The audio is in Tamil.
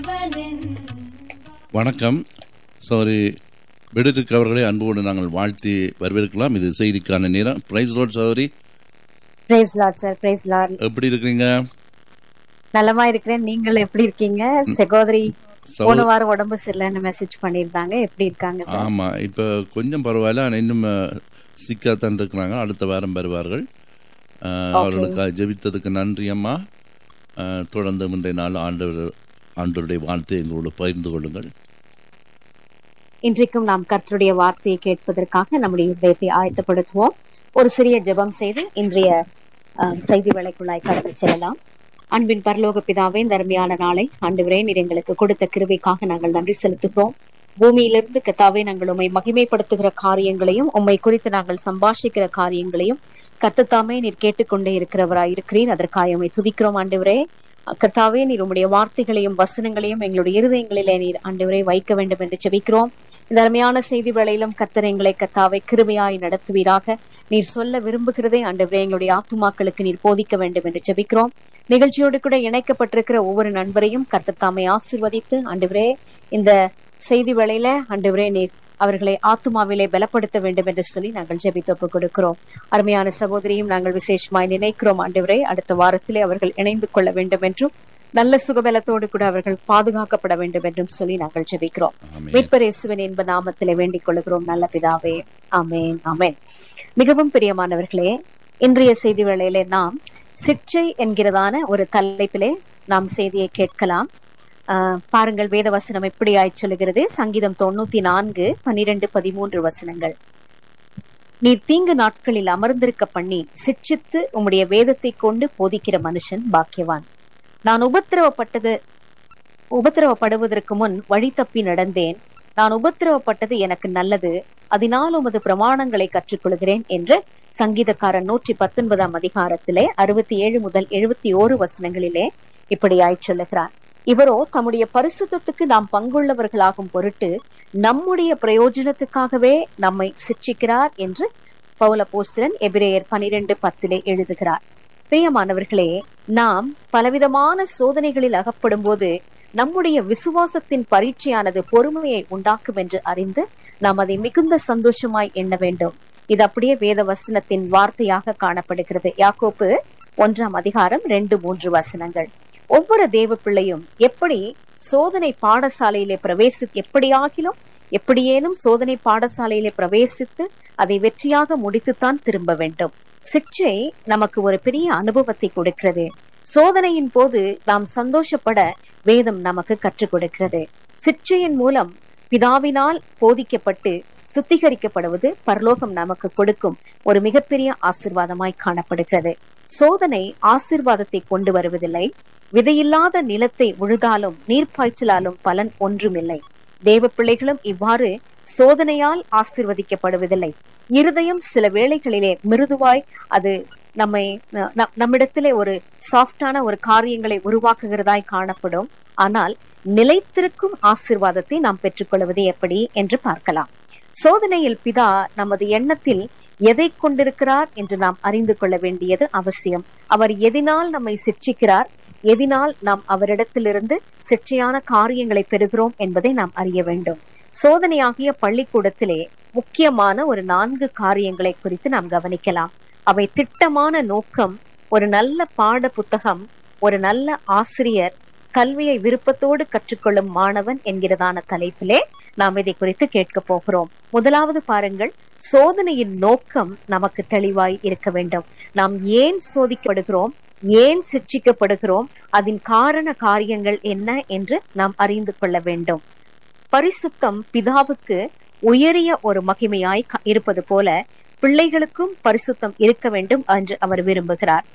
வணக்கம் சோரி விடுதிக்கு அவர்களை அன்போடு நாங்கள் வாழ்த்தி வரவேற்கலாம் இது செய்திக்கான நேரம் பிரைஸ் ரோட் சௌரி பிரைஸ் லார்ட் சார் பிரைஸ் லார்ட் எப்படி இருக்கீங்க நலமா இருக்கிறேன் நீங்கள் எப்படி இருக்கீங்க சகோதரி சகோ- போன வாரம் உடம்பு சரியில்லைன்னு மெசேஜ் பண்ணிருந்தாங்க எப்படி இருக்காங்க சார் ஆமா இப்ப கொஞ்சம் பரவாயில்ல ஆனா இன்னும் சிக்காத்தான் இருக்கிறாங்க அடுத்த வாரம் வருவார்கள் அஹ், அவர்களுக்காக ஜெபித்ததுக்கு நன்றி அம்மா அஹ், தொடர்ந்து முந்தைய நாள் ஆண்டவர் ஆண்டவருடைய வாழ்த்தை எங்களோடு பகிர்ந்து கொள்ளுங்கள் இன்றைக்கும் நாம் கர்த்தருடைய வார்த்தையை கேட்பதற்காக நம்முடைய இதயத்தை ஆயத்தப்படுத்துவோம் ஒரு சிறிய ஜெபம் செய்து இன்றைய அஹ், செய்தி வேலைக்குள்ளாய் கடந்து செல்லலாம் அன்பின் பரலோக பிதாவே இந்த அருமையான நாளை ஆண்டவரே நீர் எங்களுக்கு கொடுத்த கிருபைக்காக நாங்கள் நன்றி செலுத்துகிறோம் பூமியிலிருந்து கத்தாவே நாங்கள் உம்மை மகிமைப்படுத்துகிற காரியங்களையும் உம்மை குறித்து நாங்கள் சம்பாஷிக்கிற காரியங்களையும் கத்தத்தாமே நீர் கேட்டுக்கொண்டே இருக்கிறவராய் இருக்கிறீர் அதற்காக உம்மை துதிக்கிறோம் ஆண்டவரே கர்த்தாவே நீர் உம்முடைய வார்த்தைகளையும் வசனங்களையும் எங்களுடைய இருதயங்களிலே நீர் ஆண்டவரே வைக்க வேண்டும் என்று ஜெபிக்கிறோம் இந்த அருமையான செய்தி வேளையிலும் கத்தர் எங்களை கத்தாவை கிருபையாய் நடத்துவீராக நீர் சொல்ல விரும்புகிறதை ஆண்டவரே எங்களுடைய ஆத்துமாக்களுக்கு நீர் போதிக்க வேண்டும் என்று ஜெபிக்கிறோம் நிகழ்ச்சியோடு கூட இணைக்கப்பட்டிருக்கிற ஒவ்வொரு நண்பரையும் கத்தர் தாமை ஆசிர்வதித்து ஆண்டவரே இந்த செய்தி வேளையில ஆண்டவரே நீர் அவர்களை ஆத்துமாவிலே பலப்படுத்த வேண்டும் என்று சொல்லி நாங்கள் ஜெபித்தொப்பு கொடுக்கிறோம் அருமையான சகோதரியும் நாங்கள் விசேஷமாய் நினைக்கிறோம் ஆண்டவரே அடுத்த வாரத்திலே அவர்கள் இணைந்து கொள்ள வேண்டும் என்றும் நல்ல சுகபலத்தோடு கூட அவர்கள் பாதுகாக்கப்பட வேண்டும் என்றும் சொல்லி நாங்கள் ஜெபிக்கிறோம் ஆமென். மீட்பர் இயேசுவின் இன்ப நாமத்திலே வேண்டிக் கொள்கிறோம் நல்ல பிதாவே ஆமென் ஆமென் மிகவும் பிரியமானவர்களே இன்றைய செய்தி வேளையிலே நாம் சிற்றை என்கிறதான ஒரு தலைப்பிலே நாம் செய்தியை கேட்கலாம் ஆஹ் பாருங்கள் வேத வசனம் எப்படி ஆய் சொல்லுகிறது சங்கீதம் தொண்ணூத்தி நான்கு பனிரெண்டு பதிமூன்று வசனங்கள் நீ தீங்கு நாட்களில் அமர்ந்திருக்க பண்ணி சிட்சித்து உம்முடைய வேதத்தை கொண்டு போதிக்கிற மனுஷன் பாக்கியவான் நான் உபத்திரவப்பட்டது உபத்திரவப்படுவதற்கு முன் வழி தப்பி நடந்தேன் நான் உபத்திரவப்பட்டது எனக்கு நல்லது அதனால் உமது பிரமாணங்களை கற்றுக்கொள்கிறேன் என்று சங்கீதக்காரன் நூற்றி பத்தொன்பதாம் அதிகாரத்திலே அறுபத்தி ஏழு முதல் எழுபத்தி ஓரு வசனங்களிலே இப்படியாய் சொல்லுகிறார் இவரோ தம்முடைய பரிசுத்தத்துக்கு நாம் பங்குள்ளவர்களாகும் பொருட்டு நம்முடைய பிரயோஜனத்துக்காகவே நம்மை சிட்சிக்கிறார் என்று பவுல போஸ்தலன் எபிரேயர் பனிரெண்டு பத்திலே எழுதுகிறார் பிரியமானவர்களே நாம் பலவிதமான சோதனைகளில் அகப்படும் போது நம்முடைய விசுவாசத்தின் பரீட்சையானது பொறுமையை உண்டாக்கும் என்று அறிந்து நாம் அதை மிகுந்த சந்தோஷமாய் எண்ண வேண்டும் இது அப்படியே வேத வசனத்தின் வார்த்தையாக காணப்படுகிறது யாக்கோப்பு ஒன்றாம் அதிகாரம் ரெண்டு மூன்று வசனங்கள் ஒவ்வொரு தேவ பிள்ளையும் எப்படி சோதனை பாடசாலையிலே பிரவேசி எப்படியாகிலும் எப்படியேனும் சோதனை பாடசாலையிலே பிரவேசித்து அதை வெற்றியாக முடித்துத்தான் திரும்ப வேண்டும் சிக்ஷை நமக்கு ஒரு பெரிய அனுபவத்தை கொடுக்கிறது சோதனையின் போது நாம் சந்தோஷப்பட வேதம் நமக்கு கற்றுக் கொடுக்கிறது சிக்ஷையின் மூலம் பிதாவினால் போதிக்கப்பட்டு சுத்திகரிக்கப்படுவது பரலோகம் நமக்கு கொடுக்கும் ஒரு மிகப்பெரிய ஆசிர்வாதமாய் காணப்படுகிறது சோதனை ஆசிர்வாதத்தை கொண்டு வருவதில்லை விதையில்லாத நிலத்தை உழுதாலும் நீர்ப்பாய்ச்சலாலும் பலன் ஒன்றுமில்லை தேவ பிள்ளைகளும் இவ்வாறு சோதனையால் ஆசிர்வதிக்கப்படுவதில்லை இருதயம் சில வேளைகளிலே மிருதுவாய் அது நம்மை ந- நம்மிடத்திலே ஒரு சாஃப்டான ஒரு காரியங்களை உருவாக்குகிறதாய் காணப்படும் ஆனால் நிலைத்திருக்கும் ஆசிர்வாதத்தை நாம் பெற்றுக்கொள்வது எப்படி என்று பார்க்கலாம் சோதனையில் பிதா நமது எண்ணத்தில் எதை கொண்டிருக்கிறார் என்று நாம் அறிந்து கொள்ள வேண்டியது அவசியம் அவர் எதினால் நம்மை சிட்சிக்கிறார் எதினால் நாம் அவரிடத்திலிருந்து சிற்றையான காரியங்களை பெறுகிறோம் என்பதை நாம் அறிய வேண்டும் சோதனையாகிய பள்ளிக்கூடத்திலே முக்கியமான ஒரு நான்கு காரியங்களை குறித்து நாம் கவனிக்கலாம் அவை திட்டமான நோக்கம் ஒரு நல்ல பாட புத்தகம் ஒரு நல்ல ஆசிரியர் கல்வியை விருப்பத்தோடு கற்றுக்கொள்ளும் மாணவன் என்கிறதான தலைப்பிலே நாம் இதை குறித்து கேட்க போகிறோம் முதலாவது பாருங்கள் சோதனையின் நோக்கம் நமக்கு தெளிவாய் இருக்க வேண்டும் நாம் ஏன் சோதிக்கப்படுகிறோம் ஏன் சிக்ஷிக்கப்படுகிறோம் அதன் காரண காரியங்கள் என்ன என்று நாம் அறிந்து கொள்ள வேண்டும் பரிசுத்தம் பிதாவுக்கு உயரிய ஒரு மகிமையாய் க- இருப்பது போல பிள்ளைகளுக்கும் பரிசுத்தம் இருக்க வேண்டும் என்று அவர் விரும்புகிறார்